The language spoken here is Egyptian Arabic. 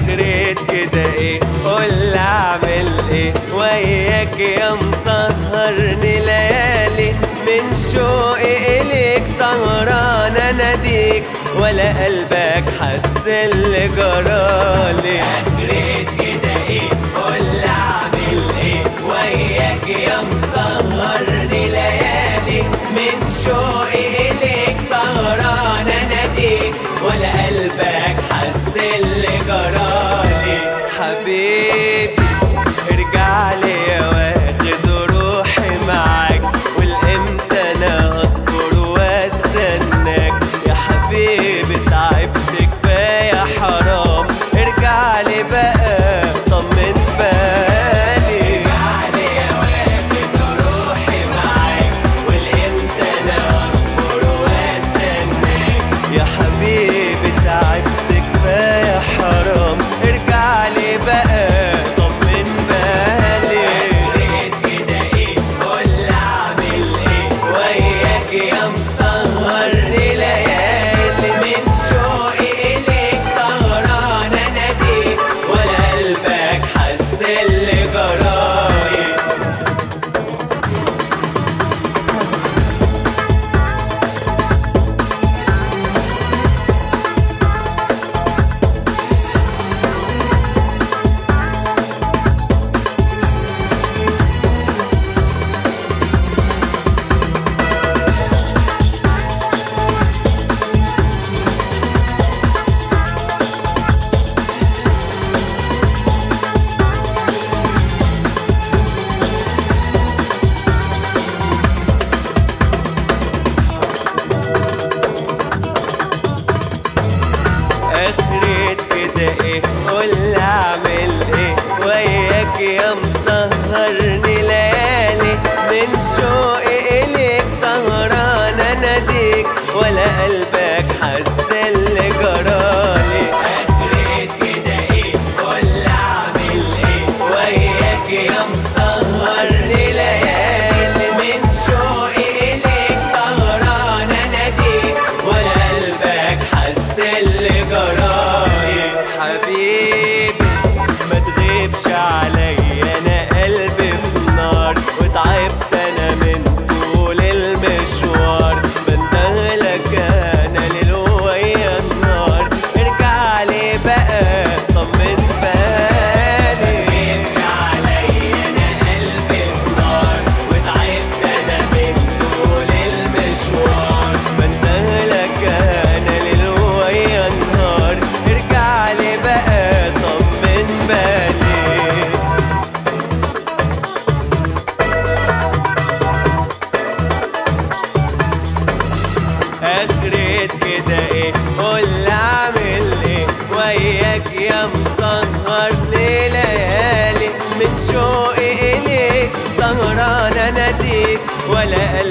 اخرت كده ايه قول اعمل ايه وياك يا مسهرني ليالي من شوقي اليك سهران اناديك ولا قلبك حس اللي جرالي اخرت كده ايه قول اعمل ايه وياك يا مسهرني ليالي من شوقي اليك سهران اناديك ولا قلبك حس اللي جرالي حبيبي ارجع لي يا واخد روحي معاك والامتى انا هصبر واستناك يا حبيبي تعبت كفايه حرام ارجع لي بقى طمن بالي ارجع لي يا واخد روحي معاك والامتى انا هصبر واستناك يا حبيبي تعبت كفايه حرام ارجع لي بقى طمن بالي كده ايه قول اعمل ايه وياك يا مسهرني ليالي من شوقي اليك سهران اناديك ولا قلبك حس اللي جراي اخرت كده ايه قول اعمل ايه وياك يا مسهرني ليالي من شوقي اليك سهران اناديك ولا قلبك حس اللي جرالي اخرت كده ايه قول اعمل ايه وياك يا مسهرني ليالي من شوقي اليك سهران اناديك ولا قلبك حس اللي جراي حبيبي ما تغيبش عليا انا قلبي في نار وتعبت انا من طول المشوار بندهلك انا ليل ويا النار ارجع لي بقى طمن بالي ما تغيبش عليا انا قلبي في نار وتعبت انا من طول المشوار بندهلك انا ليل ويا النهار ارجع لي بقى طمن بالي اخرت كده ايه قول اعمل ايه وياك يا مسهر لي ليالي من شوقي اليك سهران اناديك ولا